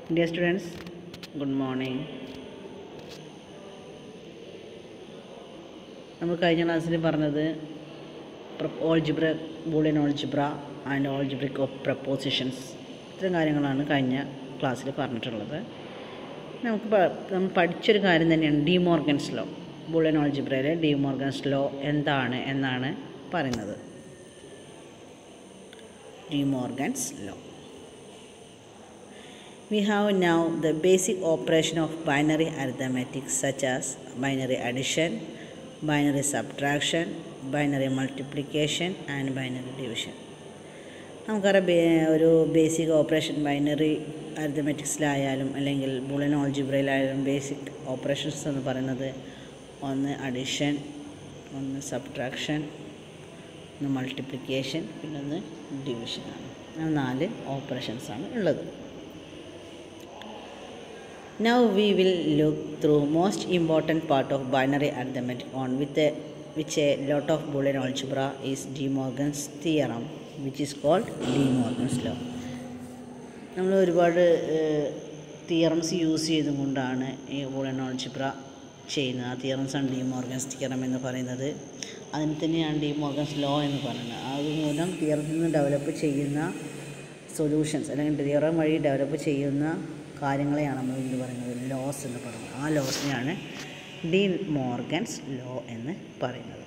Dear students, good morning. നമ്മൾ കഴിഞ്ഞ ക്ലാസ്സിൽ പറഞ്ഞത് algebra Boolean algebra and algebraic of propositions ഇത്തരം കാര്യങ്ങളാണ് കഴിഞ്ഞ ക്ലാസ്സിൽ പറഞ്ഞിട്ടുള്ളത് നമുക്ക് പ- നമ്മൾ പഠിച്ചൊരു കാര്യം തന്നെയാണ് ഡിമോർഗൻസ് ലോ ബൂളിയൻ ഓൾജിബ്രയിലെ ഡിമോർഗൻസ് ലോ എന്താണ് എന്നാണ് പറയുന്നത് De Morgan's law We have now the basic operation of binary arithmetic such as binary addition, binary subtraction, binary multiplication and binary division. നമുക്കറിയാം ബേ- ഒരു ബേസിക് ഓപ്പറേഷൻ ബൈനറി അരിത്തമെറ്റിക്സിലായാലും അല്ലെങ്കിൽ ബുളൻ ഓൾജിബ്രയിലായാലും ബേസിക് ഓപ്പറേഷൻസ് എന്ന് പറയുന്നത് ഒന്ന് അഡിഷൻ ഒന്ന് സബ്ട്രാക്ഷൻ ഒന്ന് മൾട്ടിപ്ലിക്കേഷൻ പിന്നെ ഒന്ന് ഡിവിഷനാണ് അങ്ങനെ നാല് ഓപ്പറേഷൻസാണ് ഉള്ളത് Now we will look through most important part of binary arithmetic on with a, which a lot of Boolean algebra is De Morgan's theorem which is called De Morgan's law. നമ്മൾ ഒരുപാട് theorems use ചെയ്തുകൊണ്ടാണ് ഈ Boolean algebra ചെയ്യുന്നത് ആ തിയറംസാണ് D Morgan's theorem എന്ന് പറയുന്നത് അതിന് തന്നെയാണ് ഡി മോർഗൻസ് ലോ എന്ന് പറയുന്നത് അതുമൂലം തിയറത്തിൽ നിന്ന് ഡെവലപ്പ് ചെയ്യുന്ന സൊല്യൂഷൻസ് അല്ലെങ്കിൽ തിയറം വഴി ഡെവലപ്പ് ചെയ്യുന്ന കാര്യങ്ങളെയാണ് നമ്മൾ എന്ത് പറയുന്നത് ലോസ് എന്ന് പറയുന്നത് ആ ലോസിനെയാണ് ഡി മോർഗൻസ് ലോ എന്ന് പറയുന്നത്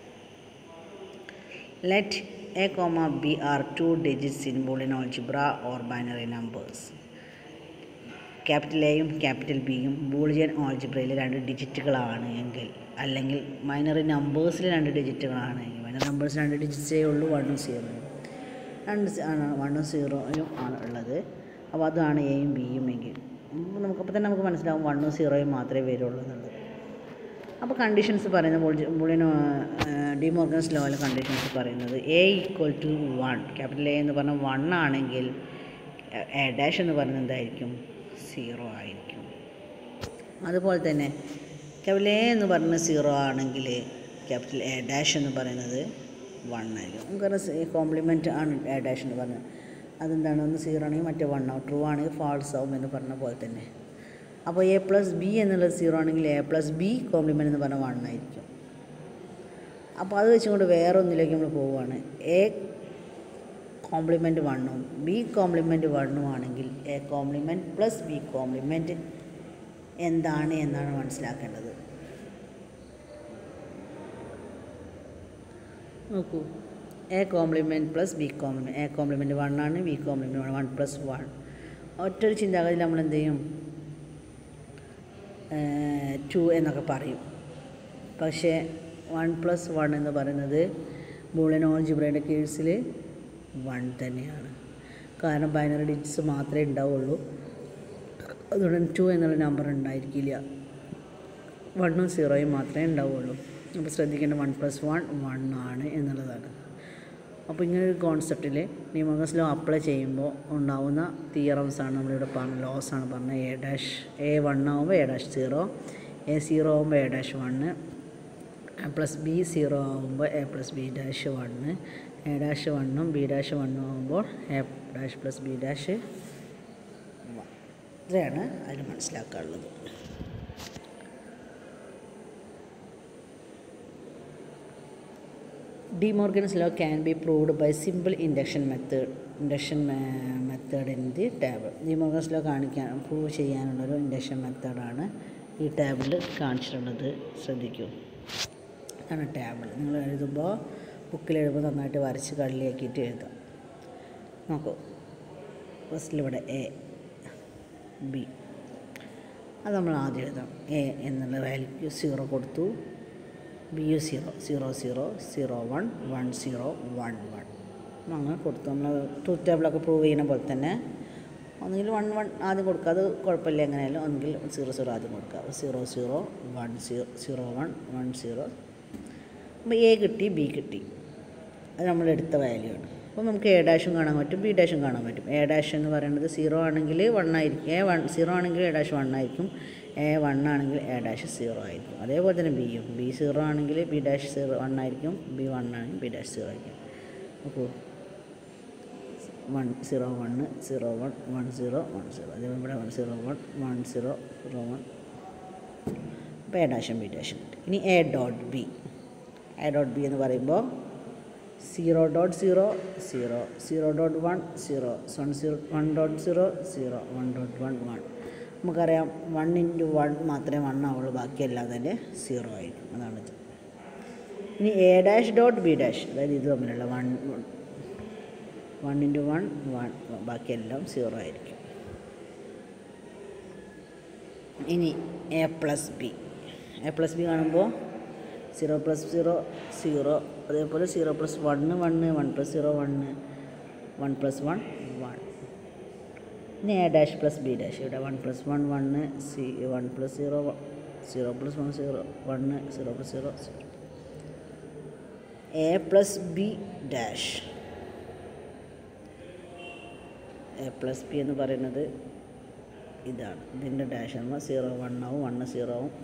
let A comma B are two digits in Boolean algebra or binary numbers capital എയും ക്യാപിറ്റൽ ബിയും ബൂളിയൻ ഓൾജിബ്രയിൽ രണ്ട് ഡിജിറ്റുകളാണ് എങ്കിൽ അല്ലെങ്കിൽ മൈനറി നമ്പേഴ്സിൽ രണ്ട് ഡിജിറ്റുകളാണ് എങ്കിൽ മൈനറി നമ്പേഴ്സ് രണ്ട് ഡിജിറ്റ്സേ ഉള്ളൂ വണ്ണും സീറോയും രണ്ട് സ- ആണ് വണ്ണും സീറോയും ആണ് ഉള്ളത് അപ്പോൾ അതാണ് എയും ബിയും എങ്കിൽ ഉം നമുക്കപ്പോൾ തന്നെ നമുക്ക് മനസ്സിലാവും വണ്ണും സീറോയും മാത്രമേ വരുള്ളൂ എന്നുള്ളത് അപ്പോൾ കണ്ടീഷൻസ് പറയുന്ന ബുളിയൻ ഡിമോർഗൻസ് ലോയിലെ കണ്ടീഷൻസ് പറയുന്നത് A equal to one capital A എന്ന് പറഞ്ഞാൽ വൺ ആണെങ്കിൽ എ ഡാഷ് എന്ന് പറയുന്നത് എന്തായിരിക്കും സീറോ ആയിരിക്കും അതുപോലെ തന്നെ ക്യാപിറ്റൽ എ എന്ന് പറയുന്നത് സീറോ ആണെങ്കിൽ ക്യാപിറ്റൽ എ ഡാഷ് എന്ന് പറയുന്നത് വൺ ആയിരിക്കും നമുക്കറിയാം കോംപ്ലിമെൻ്റ് ആണ് എ ഡാഷ് എന്ന് പറയുന്നത് അതെന്താണ് ഒന്ന് സീറോ ആണെങ്കിൽ മറ്റേ വൺ ആവും ട്രൂ ആണെങ്കിൽ ഫാൾസ് ആവും എന്ന് പറഞ്ഞ പോലെ തന്നെ അപ്പോൾ എ പ്ലസ് ബി എന്നുള്ളത് സീറോ ആണെങ്കിൽ എ പ്ലസ് ബി കോംപ്ലിമെൻ്റ് എന്ന് പറഞ്ഞാൽ വൺ ആയിരിക്കും അപ്പോൾ അത് വെച്ചുകൊണ്ട് വേറെ ഒന്നിലേക്ക് നമ്മൾ പോവുകയാണ് എ കോംപ്ലിമെൻറ്റ് വണ്ണും ബി കോംപ്ലിമെൻറ്റ് വണ്ണും ആണെങ്കിൽ A complement plus B complement എന്താണ് എന്നാണ് മനസ്സിലാക്കേണ്ടത് നോക്കൂ A complement plus B complement A complement one ആണ് B complement one one plus one ഒറ്റൊരു ചിന്താഗതി നമ്മൾ എന്ത് ചെയ്യും ടു എന്നൊക്കെ പറയും പക്ഷേ വൺ പ്ലസ് വൺ എന്ന് പറയുന്നത് ബൂളിയൻ ഓൾജിബ്രയുടെ കേസിൽ വൺ തന്നെയാണ് കാരണം ബൈനറി ഡിജിറ്റ്സ് മാത്രമേ ഉണ്ടാവുള്ളൂ അതുകൊണ്ട് ടു എന്നുള്ള നമ്പർ ഉണ്ടായിരിക്കില്ല വണ്ണും സീറോയും മാത്രമേ ഉണ്ടാവുള്ളൂ അപ്പോൾ ശ്രദ്ധിക്കേണ്ട വൺ പ്ലസ് വൺ വൺ ആണ് എന്നുള്ളതാണ് അപ്പോൾ ഇങ്ങനെ ഒരു കോൺസെപ്റ്റിൽ നിയമകസ് ലോ അപ്ലൈ ചെയ്യുമ്പോൾ ഉണ്ടാവുന്ന തിയറംസ് ആണ് നമ്മളിവിടെ പറഞ്ഞ ലോസ് ആണ് പറഞ്ഞത് എ ഡാഷ് എ വൺ ആകുമ്പോൾ A dash zero A zero ആകുമ്പോൾ A dash one plus B zero ആകുമ്പോൾ A plus B dash one A dash വണ്ണും ബി ഡാഷ് വണ്ണും ആകുമ്പോൾ A dash plus B dash one ഇത്രയാണ് അതിൽ മനസ്സിലാക്കാനുള്ളത് De Morgan's law can be proved by simple induction method induction uh, method in the table. De Morgan's law കാണിക്കാൻ prove ചെയ്യാനുള്ളൊരു induction മെത്തേഡാണ് ഈ ടേബിളിൽ കാണിച്ചിട്ടുള്ളത് ശ്രദ്ധിക്കൂ ഇതാണ് ടേബിൾ നിങ്ങൾ എഴുതുമ്പോൾ ബുക്കിൽ എഴുതുമ്പോൾ നന്നായിട്ട് വരച്ച് കള്ളിയാക്കിയിട്ട് എഴുതാം നോക്കൂ ഫസ്റ്റിൽ ഇവിടെ എ ബി അത് നമ്മൾ ആദ്യം എഴുതാം എ എന്നുള്ള വാല്യൂക്ക് സീറോ കൊടുത്തു ബി യു zero zero zero zero one one zero one one അങ്ങനെ കൊടുത്തു നമ്മൾ ട്രൂത്ത് ടേബിളൊക്കെ പ്രൂവ് ചെയ്യുന്ന പോലെ തന്നെ ഒന്നുകിൽ വൺ വൺ ആദ്യം കൊടുക്കുക അത് കുഴപ്പമില്ല എങ്ങനെയായാലും ഒന്നുകിൽ സീറോ സീറോ ആദ്യം കൊടുക്കുക zero zero one zero zero one one zero അപ്പോൾ എ കിട്ടി ബി കിട്ടി അത് നമ്മൾ എടുത്ത വാല്യൂ ആണ് അപ്പോൾ നമുക്ക് എ ഡാഷും കാണാൻ പറ്റും ബി ഡാഷും കാണാൻ പറ്റും എ ഡാഷ് എന്ന് പറയുന്നത് സീറോ ആണെങ്കിൽ വൺ ആയിരിക്കും എ വൺ സീറോ ആണെങ്കിൽ എ ഡാഷ് വൺ ആയിരിക്കും എ വൺ ആണെങ്കിൽ എ ഡാഷ് സീറോ ആയിരിക്കും അതേപോലെ തന്നെ ബിയും ബി സീറോ ആണെങ്കിൽ ബി ഡാഷ് സീറോ വൺ ആയിരിക്കും ബി വൺ ആണെങ്കിൽ ബി ഡാഷ് സീറോ ആയിരിക്കും അപ്പോൾ one zero one zero one one zero one zero അതേപോലെ ഇവിടെ one zero one one zero zero one അപ്പോൾ എ ഡാഷും ബി ഡാഷും കിട്ടി ഇനി A dot B A dot B എന്ന് പറയുമ്പോൾ zero dot zero zero zero dot one zero one zero one dot zero zero one dot one one നമുക്കറിയാം one into one മാത്രമേ one ആവുള്ളൂ ബാക്കിയെല്ലാം തന്നെ സീറോ ആയിരിക്കും അതാണ് ഇത് ഇനി A dash dot B dash അതായത് ഇത് തമ്മിലുള്ള one one into one one ബാക്കിയെല്ലാം സീറോ ആയിരിക്കും ഇനി A plus B A plus B കാണുമ്പോൾ സീറോ പ്ലസ് സീറോ സീറോ അതേപോലെ zero plus one one one plus zero one one plus one one ഇനി A dash plus B dash ഇവിടെ one plus one one C one plus zero zero plus one zero one zero plus zero zero A plus B dash A plus B എന്ന് പറയുന്നത് ഇതാണ് ഇതിൻ്റെ dash ആകുമ്പോൾ zero one ആവും one zero ആവും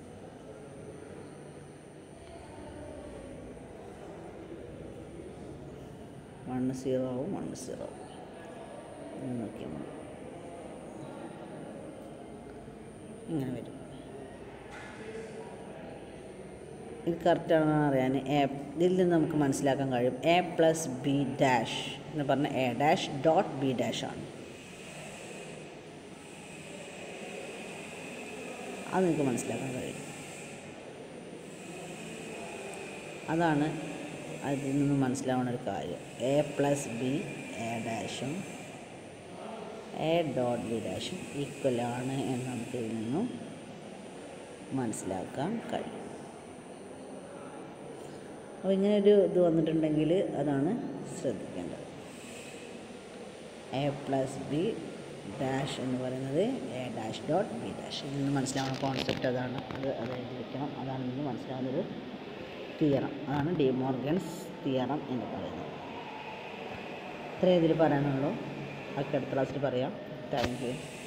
one zero ആവും one zero ആവും നോക്കിയാൽ മതി ഇങ്ങനെ വരും ഇത് കറക്റ്റാണെന്ന് അറിയാൻ എ ഇതിൽ നിന്ന് നമുക്ക് മനസ്സിലാക്കാൻ കഴിയും എ പ്ലസ് ബി ഡാഷ് എന്ന് പറഞ്ഞാൽ A dash dot B dash ആണ് അത് നിങ്ങൾക്ക് മനസ്സിലാക്കാൻ കഴിയും അതാണ് അതിൽ നിന്ന് മനസ്സിലാവുന്ന ഒരു കാര്യം എ പ്ലസ് ബി എ ഡാഷും എ ഡോട്ട് ബി ഡാഷും ഈക്വലാണ് എന്ന് നമുക്ക് ഇതിൽ നിന്നും മനസ്സിലാക്കാൻ കഴിയും അപ്പോൾ ഇങ്ങനെ ഒരു ഇത് വന്നിട്ടുണ്ടെങ്കിൽ അതാണ് ശ്രദ്ധിക്കേണ്ടത് എ പ്ലസ് ബി ഡാഷ് എന്ന് പറയുന്നത് A dash dot B dash ഇതിൽ നിന്ന് മനസ്സിലാവുന്ന കോൺസെപ്റ്റ് അതാണ് അത് അത് എഴുതി വെക്കണം അതാണ് ഇതിന് മനസ്സിലാവുന്നൊരു തിയറം അതാണ് ഡി മോർഗൻസ് തിയറം എന്ന് പറയുന്നത് ഇത്രയും ഇതിൽ പറയാനുള്ളൂ ബാക്കി അടുത്ത ക്ലാസ്സിൽ പറയാം താങ്ക് യു